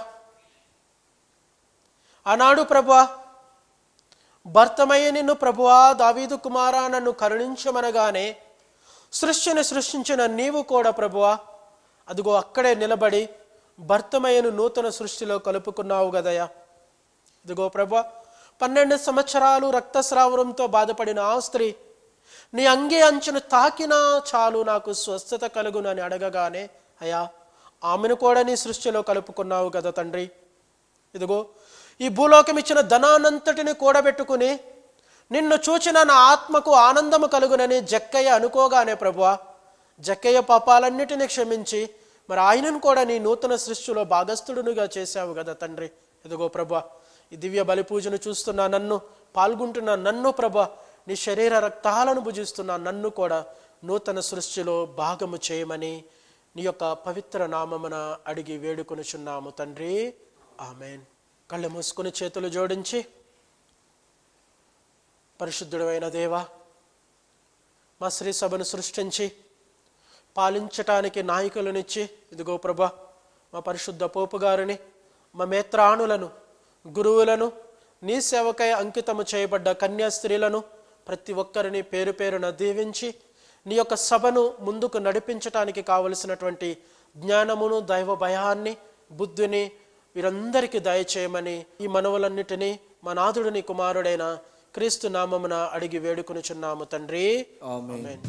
ఆనాడు ప్రభువా భర్తమయ్య నిన్ను ప్రభువా దావీదు కుమారా నన్ను కరుణించమనగానే సృష్టిని సృష్టించిన నీవు కూడా ప్రభువా అదిగో అక్కడే నిలబడి భర్తమయ్యను నూతన సృష్టిలో కలుపుకున్నావు గదయ్యా ఇదిగో ప్రభా పన్నెండు సంవత్సరాలు రక్తస్రావరంతో బాధపడిన ఆ స్త్రీ నీ అంగే అంచును తాకినా చాలు నాకు స్వస్థత కలుగును అని అడగగానే అయ్యా ఆమెను కూడా నీ సృష్టిలో కలుపుకున్నావు కదా తండ్రి ఇదిగో ఈ భూలోకం ఇచ్చిన ధనానంతటిని కూడబెట్టుకుని నిన్ను చూచిన నా ఆత్మకు ఆనందము కలుగునని జక్కయ్య అనుకోగానే ప్రభువా జక్కయ్య పాపాలన్నిటిని క్షమించి మరి ఆయనను కూడా నీ నూతన సృష్టిలో భాగస్థుడునుగా చేశావు కదా తండ్రి ఇదిగో ప్రభా ఈ దివ్య బలి పూజను చూస్తున్న నన్ను పాల్గొంటున్న నన్ను ప్రభా నీ శరీర రక్తాలను భుజిస్తున్న నన్ను కూడా నూతన సృష్టిలో భాగము చేయమని నీ యొక్క పవిత్ర నామమున అడిగి వేడుకొనుచున్నాము తండ్రి ఆమెన్ కళ్ళు మూసుకుని చేతులు జోడించి పరిశుద్ధుడైన దేవా మా శ్రీ సభను సృష్టించి పాలించటానికి నాయకులనిచ్చి ఇదిగో ప్రభా మా పరిశుద్ధ పోపు గారిని మా మేత్రాణులను గురువులను నీ సేవకై అంకితము చేయబడ్డ కన్యా స్త్రీలను ప్రతి ఒక్కరిని పేరు పేరున దీవించి నీ యొక్క సభను ముందుకు నడిపించటానికి కావలసినటువంటి జ్ఞానమును దైవ భయాన్ని బుద్ధిని వీరందరికీ దయచేయమని ఈ మనవులన్నిటినీ మా నాథుడిని కుమారుడైన క్రీస్తు నామమున అడిగి వేడుకొనుచున్నాము తండ్రి ఆమేన్. ఆమేన్.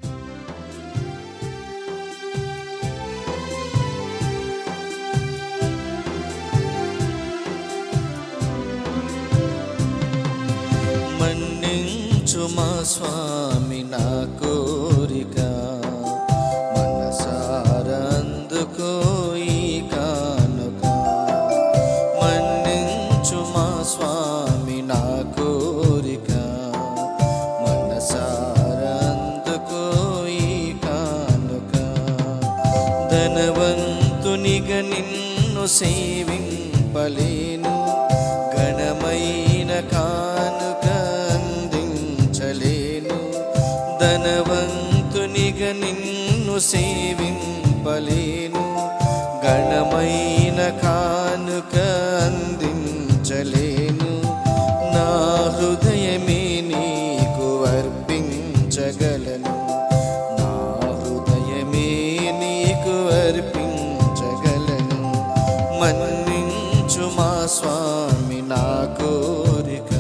మన్నించు మా స్వామి నా కోరిక మనసారందుకో ఈ కానుక మన్నించు మా స్వామి నా కోరిక మనసారందుకో ఈ కానుక ధనవంతునిగా నిన్ను సేవింపలేను ఘనమైన కానుక అందించలేను ధనవంతునిగా నిన్ను సేవింపలేను ఘనమైన కానుక అందించలేను నా హృదయమే నీకు అర్పించగలను నా హృదయమే నీకు అర్పించగలను మన్నించు మా స్వామి నా కోరిక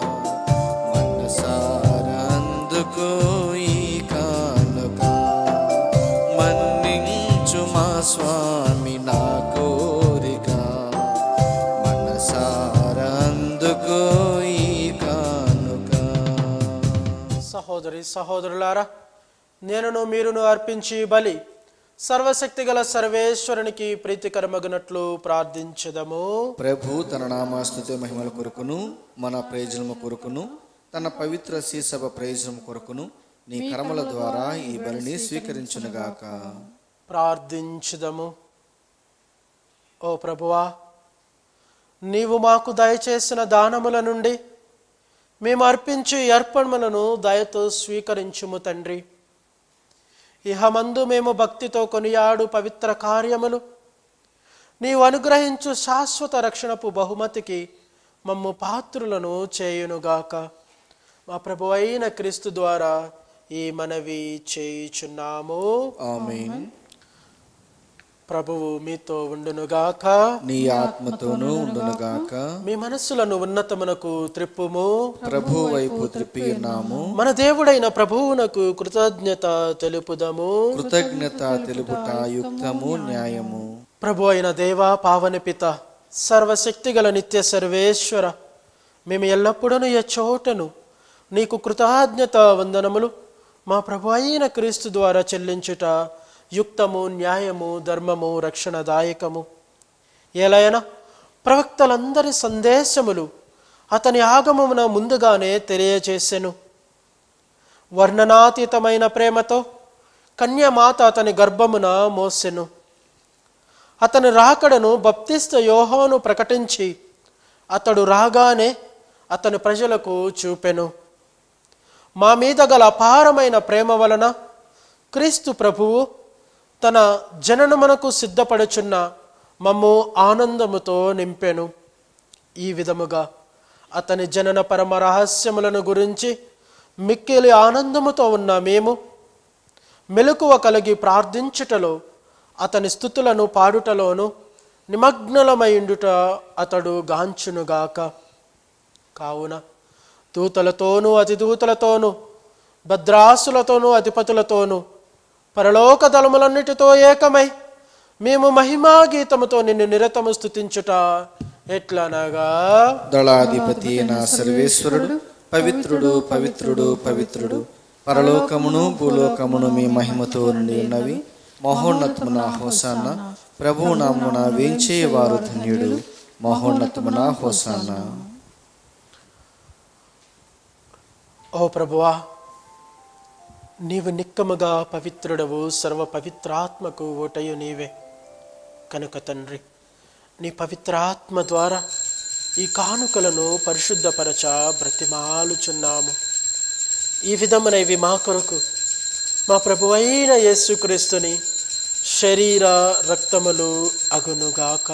మనసారా అందుకో ఈ కానుక మన్నించు మా స్వామి నా కోరిక మనసారా అందుకో ఈ కానుక సహోదరి సహోదరులారా నేనును మీరును అర్పించి బలి సర్వశక్తి గల సర్వేశ్వరునికి ప్రీతికరమగినట్లు ప్రార్థించదము ప్రభు తన నామాస్తుతి మహిమల కొరకును మన ప్రయోజనము కొరకును తన పవిత్ర సీసభ ప్రయోజనం కొరకును నీ కర్మల ద్వారా ఈ బలిని స్వీకరించునుగాక ప్రార్థించుదము ఓ ప్రభువా నీవు మాకు దయచేసిన దానముల నుండి మేము అర్పించే ఈ అర్పణములను దయతో స్వీకరించుము తండ్రి ఇహమందు మేము భక్తితో కొనియాడు పవిత్ర కార్యములు నీవు అనుగ్రహించు శాశ్వత రక్షణపు బహుమతికి మమ్ము పాత్రులను చేయునుగాక మా ప్రభు అయిన క్రీస్తు ద్వారా ఈ మనవి చేయుచున్నాము ఆమేన్ ప్రభువు మీతో ఉండునుగాక నీ ఆత్మతోనూ ఉండునుగాక మీ మనస్సులను ఉన్నతమునకు త్రిప్పుము ప్రభు వైపు త్రిప్పి ఉన్నాము మన దేవుడైన ప్రభువునకు కృతజ్ఞత తెలుపుదము కృతజ్ఞత తెలుపుట యుక్తము న్యాయము ప్రభు అయిన దేవ పావని పిత సర్వశక్తిగల నిత్య సర్వేశ్వర మేము ఎల్లప్పుడూ ఈ చోటను నీకు కృతజ్ఞత వందనములు మా ప్రభు అయిన క్రీస్తు ద్వారా చెల్లించుట యుక్తము న్యాయము ధర్మము రక్షణదాయకము ఎలయన ప్రవక్తలందరి సందేశములు అతని ఆగమమున ముందుగానే తెలియజేసెను వర్ణనాతీతమైన ప్రేమతో కన్యమాత అతని గర్భమున మోసెను అతని రాకడను బప్తిస్త యోహోను ప్రకటించి అతడు రాగానే అతని ప్రజలకు చూపెను మా మీద గల అపారమైన ప్రేమ వలన క్రీస్తు ప్రభువు తన జననమునకు సిద్ధపడుచున్న మమ్ము ఆనందముతో నింపెను ఈ విధముగా అతని జనన పరమ రహస్యములను గురించి మిక్కిలి ఆనందముతో ఉన్న మేము మెలకువ కలిగి ప్రార్థించుటలో అతని స్థుతులను పాడుటలోను నిమగ్నలమైండుట అతడు గాంచునుగాక కావున దూతలతోనూ అతిదూతలతోనూ భద్రాసులతోనూ అధిపతులతోనూ పరలోక దళములన్నిటితో ఏకమై మేము మహిమా గీతముతో నిన్ను నిరతము స్థుతించుట ఎట్లనగా దళాధిపతి అయిన సర్వేశ్వరుడు పవిత్రుడు పవిత్రుడు పవిత్రుడు పరలోకమును భూలోకమును మీ మహిమతో నిండి ఉన్నవి మహోన్నతమున హోసాన ప్రభు నామున వేంచేవారు ధన్యుడు మహోన్నతమున హోసాన ఓ ప్రభువా నీవు నిక్కముగా పవిత్రుడవు సర్వ పవిత్రాత్మకు ఓటయు నీవే కనుక తండ్రి నీ పవిత్రాత్మ ద్వారా ఈ కానుకలను పరిశుద్ధపరచ బ్రతిమాలుచున్నాము ఈ విధమున ఇవి మా కొరకు మా ప్రభువైన యేసుక్రీస్తుని శరీర రక్తములు అగునుగాక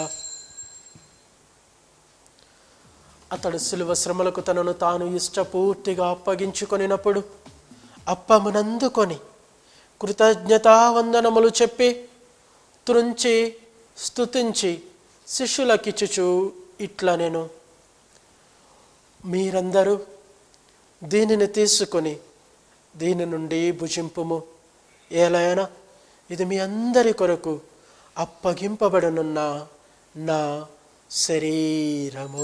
అతడు సిలువ శ్రమలకు తనను తాను ఇష్టపూర్తిగా అప్పగించుకొనినప్పుడు అప్పమునందుకొని కృతజ్ఞతావందనములు చెప్పి త్రుంచి స్తుతించి శిష్యులకిచ్చుచు ఇట్లా నేను మీరందరూ దీనిని తీసుకొని దీని నుండి భుజింపుము ఏలైనా ఇది మీ అందరి కొరకు అప్పగింపబడనున్న నా శరీరము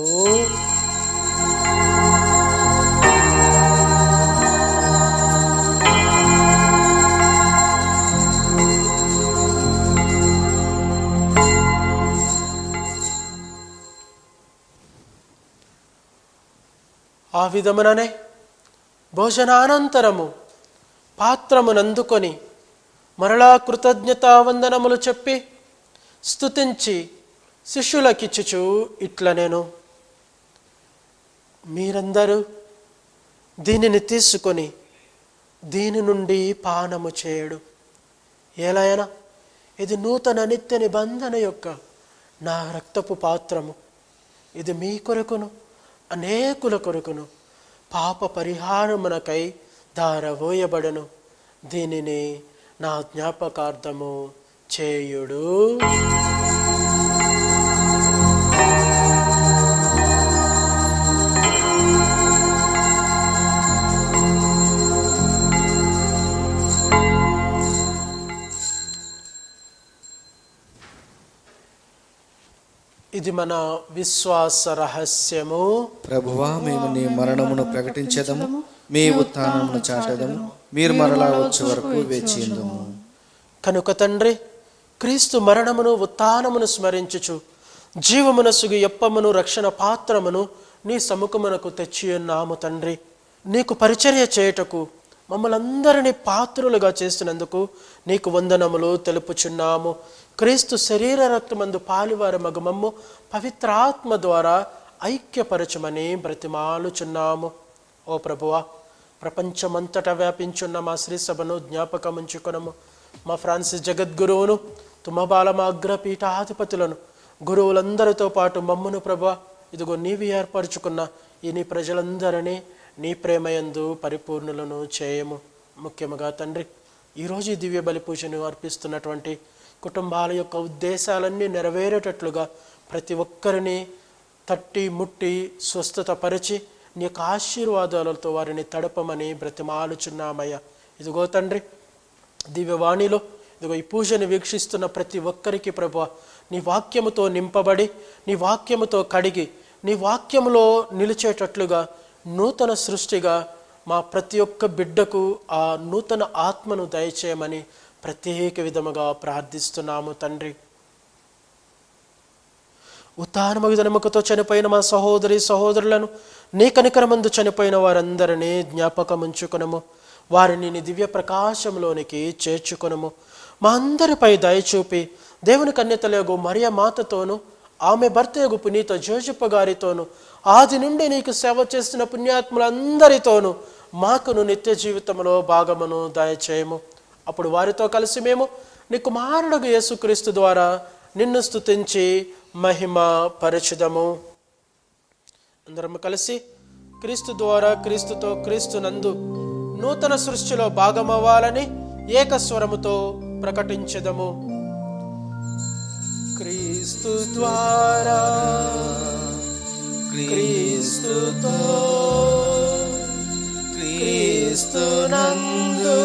ఆ విధముననే భోజనానంతరము పాత్రమునందుకొని మరలా కృతజ్ఞతావందనములు చెప్పి స్తుతించి శిష్యులకిచ్చుచు ఇట్ల నేను మీరందరూ దీనిని తీసుకొని దీని నుండి పానము చేయడు ఎలాయనా ఇది నూతన నిత్య నిబంధన యొక్క నా రక్తపు పాత్రము ఇది మీ కొరకును అనేకుల కొరకును పాప పరిహారమునకై దారవోయబడను దీనిని నా జ్ఞాపకార్థము చేయుడు ఇది మన విశ్వాస రహస్యము ప్రభువా మేము నీ మరణమును ప్రకటించదము మీ ఉత్థానమును చాటదము మీరు మరలా వచ్చే వరకు వేచిందము కనుక తండ్రి క్రీస్తు మరణమును ఉత్థానమును స్మరించుచు జీవమునసుగు ఎప్పమును రక్షణ పాత్రమును నీ సముఖమునకు తెచ్చియున్నాము తండ్రి నీకు పరిచర్య చేయుటకు మమ్మలందరినీ పాత్రులుగా చేసినందుకు నీకు వందనములు తెలుపుచున్నాము క్రీస్తు శరీర రక్తమందు పాలివారి మగమమ్ము పవిత్రాత్మ ద్వారా ఐక్యపరచమని బ్రతిమాలుచున్నాము ఓ ప్రభువా ప్రపంచమంతటా వ్యాపించున్న మా శ్రీ సభను జ్ఞాపకముంచుకొనము మా ఫ్రాన్సిస్ జగద్గురువును తుమ్మబాల మా అగ్రపీఠాధిపతులను గురువులందరితో పాటు మమ్మును ప్రభా ఇదిగో నీవి ఏర్పరచుకున్న ఈ నీ ప్రజలందరినీ నీ ప్రేమయందు పరిపూర్ణులను చేయము ముఖ్యముగా తండ్రి ఈరోజు ఈ దివ్య బలి పూజను అర్పిస్తున్నటువంటి కుటుంబాల యొక్క ఉద్దేశాలన్నీ నెరవేరేటట్లుగా ప్రతి ఒక్కరిని తట్టి ముట్టి స్వస్థత పరిచి నీ యొక్క ఆశీర్వాదాలతో వారిని తడపమని బ్రతిమాలుచున్నామయ్యా ఇదిగో తండ్రి దివ్యవాణిలో ఇదిగో ఈ పూజని వీక్షిస్తున్న ప్రతి ఒక్కరికి ప్రభు నీ వాక్యముతో నింపబడి నీ వాక్యముతో కడిగి నీ వాక్యములో నిలిచేటట్లుగా నూతన సృష్టిగా మా ప్రతి ఒక్క బిడ్డకు ఆ నూతన ఆత్మను దయచేయమని ప్రత్యేక విధముగా ప్రార్థిస్తున్నాము తండ్రి ఉత్తానమగు నమ్మకతో చనిపోయిన మా సహోదరి సహోదరులను నీ కనికరమందు చనిపోయిన వారందరినీ జ్ఞాపకం ఉంచుకొనము వారిని నీ దివ్య ప్రకాశంలోనికి చేర్చుకొనము మా అందరిపై దయచూపి దేవుని కన్యతలేగు మరియ మాతతోను ఆమె భర్తయగు పునీత జోజప్ప గారితోను ఆది నుండి నీకు సేవ చేస్తున్న పుణ్యాత్ములందరితోనూ మాకును నిత్య జీవితంలో భాగమును దయచేయము అప్పుడు వారితో కలిసి మేము నీ కుమారుడు యేసుక్రీస్తు ద్వారా నిన్ను స్తుతించి మహిమ పరచుదము అందరం కలిసి క్రీస్తు ద్వారా క్రీస్తుతో క్రీస్తు నందు నూతన సృష్టిలో భాగమవ్వాలని ఏకస్వరముతో ప్రకటించదము క్రీస్తు ద్వారా క్రీస్తుతో క్రీస్తునందు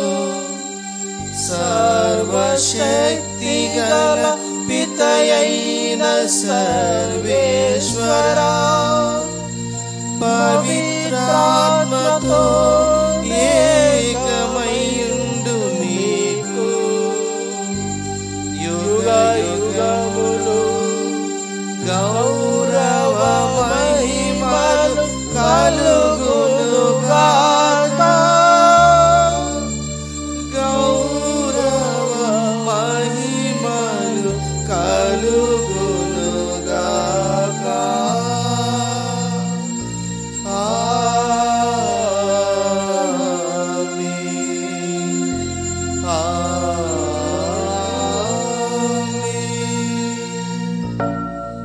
సర్వశక్తి గల పితయైన సర్వేశ్వర పవిత్రాత్మతో ఏకమయుండు మీకు యుగ యుగములు గౌరవ మహిమలు కలుగును గాక గౌరవ మహిమలు కలుగునుగాక ఆమేన్. ఆమేన్.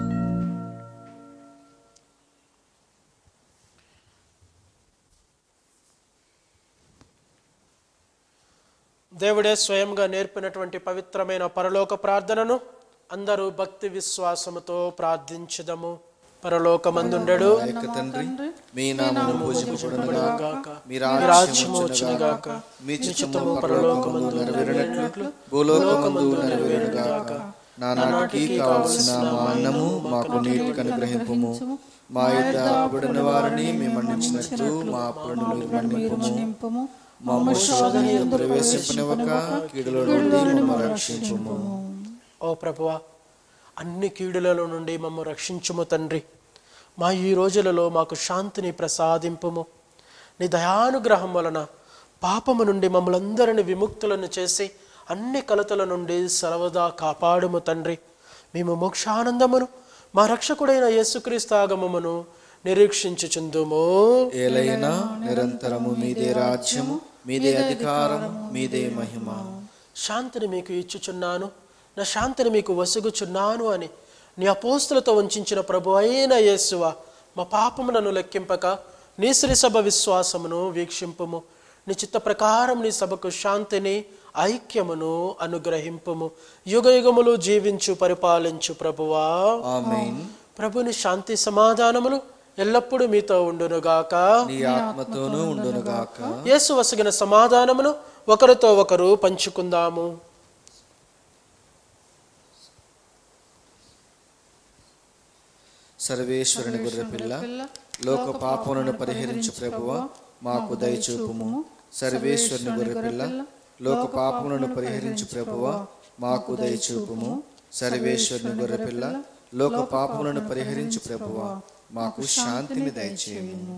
దేవుడే స్వయంగా నేర్పినటువంటి పవిత్రమైన పరలోక ప్రార్థనను అందరూ భక్తి విశ్వాసముతో ప్రార్థించుదము పరలోకమందుండెడు మా యొక్క తండ్రి మీ నామము పూజింపబడునుగాక గాక మీ రాజ్యము రాజ్యము వచ్చునుగాక వచ్చునుగాక మీ చిత్తము పరలోకమందు నెరవేరినట్లు భూలోకమందు నెరవేరుగాక నానాటికి కావలసిన మా అన్నము మాకు నీటికి అనుగ్రహింపుము మా యొక్క అప్పుడున్న వారిని మేము మన్నించినట్లు మా అప్పులను మీరు మన్నింపుము నింపము మా శోధన ప్రవేశింపనివ్వక కీడులో నుండి మమ్మల్ని రక్షించుము ఓ ప్రభువా అన్ని కీడులలో నుండి మమ్మ రక్షించుము తండ్రి మా ఈ రోజులలో మాకు శాంతిని ప్రసాదింపుము నీ దయానుగ్రహం వలన పాపము నుండి మమ్మలందరిని విముక్తులను చేసి అన్ని కలతల నుండి సర్వదా కాపాడుము తండ్రి మేము మోక్షానందమును మా రక్షకుడైన యేసుక్రీస్తు ఆగమమును నిరీక్షించుచుందుము ఏలైనా నిరంతరము మీదే రాజ్యము మీదే అధికారము మీదే మహిమ శాంతిని మీకు ఇచ్చుచున్నాను నా శాంతిని మీకు వసుగుచున్నాను అని నీ అపోస్తులతో వంచిన ప్రభు అయిన యేసువ మా పాపములను లెక్కింపక నీ శ్రీ సభ విశ్వాసమును వీక్షింపుము నీ చిత్త ప్రకారం నీ సభకు శాంతిని ఐక్యమును అనుగ్రహింపుము యుగ యుగములు జీవించు పరిపాలించు ప్రభువా ఆమేన్ ప్రభుని శాంతి సమాధానములు ఎల్లప్పుడూ మీతో ఉండునుగాక నీ ఆత్మతోనూ ఉండునుగాక యేసు వసగిన సమాధానమును ఒకరితో ఒకరు పంచుకుందాము సర్వేశ్వరుని గొర్రెపిల్ల లోక పాపములను పరిహరించు ప్రభువ మాకు దయచూపుము సర్వేశ్వరుని గొర్రెపిల్ల లోక పాపములను పరిహరించు ప్రభువ మాకు దయచూపుము సర్వేశ్వరుని గొర్రెపిల్ల లోక పాపములను పరిహరించు ప్రభువ మాకు శాంతిని దయచేయము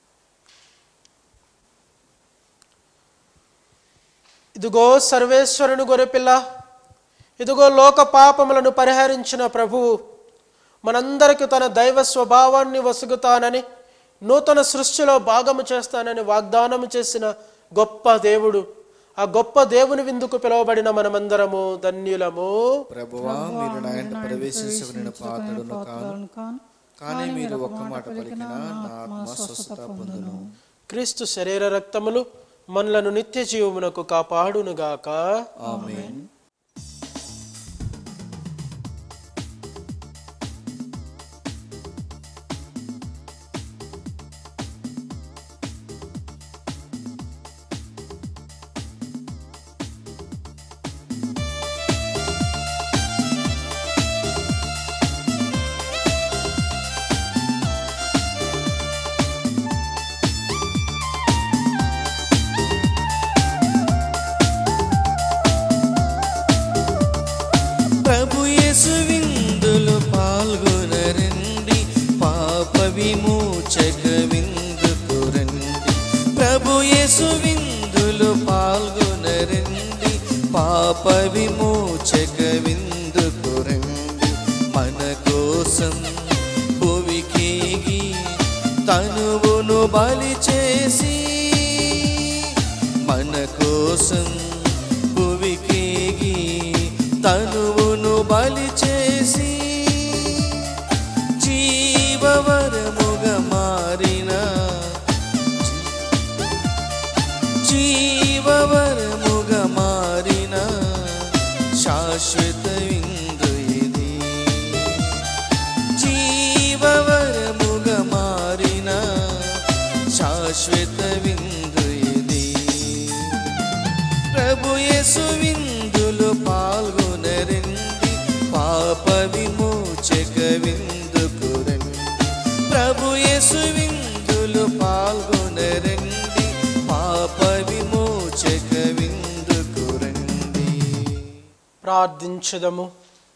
ఇదిగో సర్వేశ్వరుని గొర్రెపిల్ల ఇదిగో లోక పాపములను పరిహరించిన ప్రభువు మనందరికి తన దైవ స్వభావాన్ని వసుగుతానని నూతన సృష్టిలో భాగము చేస్తానని వాగ్దానము చేసిన గొప్ప దేవుడు ఆ గొప్ప దేవుని విందుకు పిలువబడిన మనమందరము ధన్యులము ప్రభువా మీరు నా ఇంట ప్రవేశించబడిన పాత్రను కాను కాను కానీ మీరు ఒక్క మాట పలికినా నా ఆత్మ స్వస్థత పొందును క్రీస్తు శరీర రక్తములు మనలను నిత్య జీవమునకు కాపాడునుగాక ఆమేన్ పాప విమోచక విందుకు రండి మన కోసం భువికేగి తనువును బలి చేసి మన కోసం భువికేగి తనువును బలి చేసి జీవవరముగా మారిన జీవవరముగా మారిన శాశ్వత విందు ఇది జీవవరముగా మారిన శాశ్వత విందు ఇది ప్రభు యేసు విందులు పాల్గొనరండి పాప విమోచక విందుకు రండి ప్రభు యేసు విందులు పాల్గొనరండి పాప విమోచక విందుకు రండి ప్రార్థించదము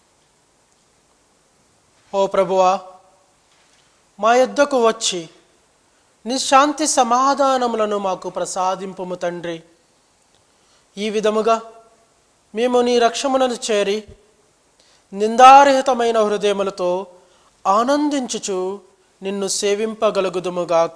ఓ ప్రభువా మా యొద్దకు వచ్చి నిశాంతి సమాధానములను మాకు ప్రసాదింపుము తండ్రి ఈ విధముగా మేము నీ రక్షములను చేరి నిందారహితమైన హృదయములతో ఆనందించుచు నిన్ను సేవింపగలుగుదుముగాక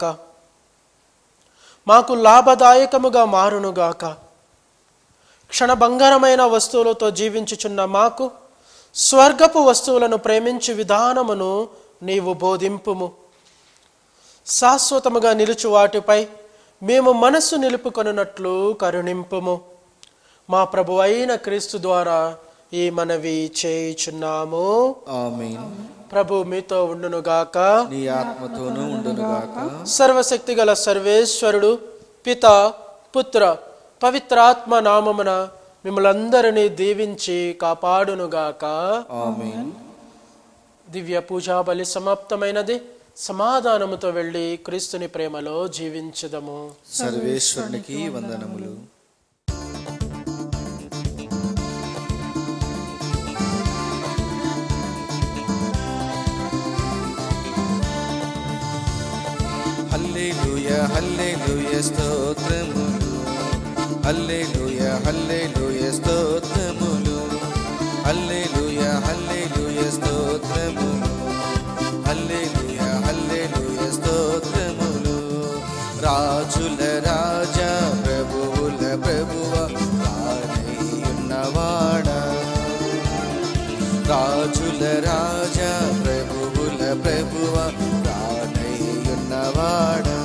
మాకు లాభదాయకముగా మారునుగాక క్షణభంగరమైన వస్తువులతో జీవించుచున్న మాకు స్వర్గపు వస్తువులను ప్రేమించు విధానమును నీవు బోధింపుము శాశ్వతముగా నిలుచు వాటిపై మేము మనస్సు నిలుపుకొనున్నట్లు కరుణింపుము మా ప్రభు అయిన క్రీస్తు ద్వారా ఈ మనవి చేయుచున్నాము ఆమేన్ ప్రభు మీతో ఉండునుగాక నీ ఆత్మతోనూ ఉండునుగాక సర్వశక్తి గల సర్వేశ్వరుడు పిత పుత్ర పవిత్రాత్మ నామమున మిమ్మలందరినీ దీవించి కాపాడునుగాక ఆమేన్ దివ్య పూజా బలి సమాప్తమైనది సమాధానముతో వెళ్ళి క్రీస్తుని ప్రేమలో జీవించదము సర్వేశ్వరునికి వందనములు హల్లెలూయ హల్లెలూయ స్తోత్రములు హల్లెలూయ హల్లెలూయ స్తోత్రములు హల్లెలూయ హల్లెలూయ స్తోత్రములు హల్లెలూయ హల్లెలూయ స్తోత్రములు రాజుల రాజా ప్రభువుల ప్రభువ రానయ్యున్నవాడా రాజుల రాజా ప్రభువుల ప్రభువ రానయ్యున్నవాడా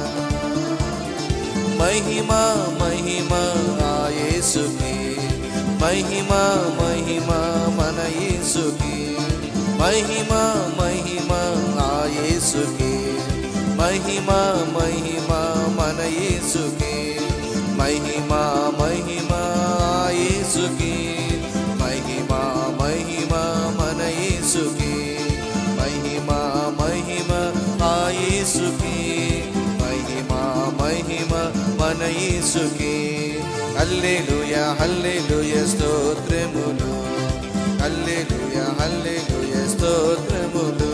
మహిమ మహిమ ఆయేసుకి మహిమ మహిమ మన యేసుకి మహిమ మహిమ ఆయేసుకి మహిమ మహిమ మన యేసుకి మహిమ మహిమ ఆయేసుకి మహిమ మహిమ మన యేసుకి మహిమ మహిమ ఆయేసుకి మహిమ మహిమ మన యేసుకి హల్లెలూయ హల్లెలూయ స్తోత్రములు హల్లెలూయ హల్లెలూయ స్తోత్రములు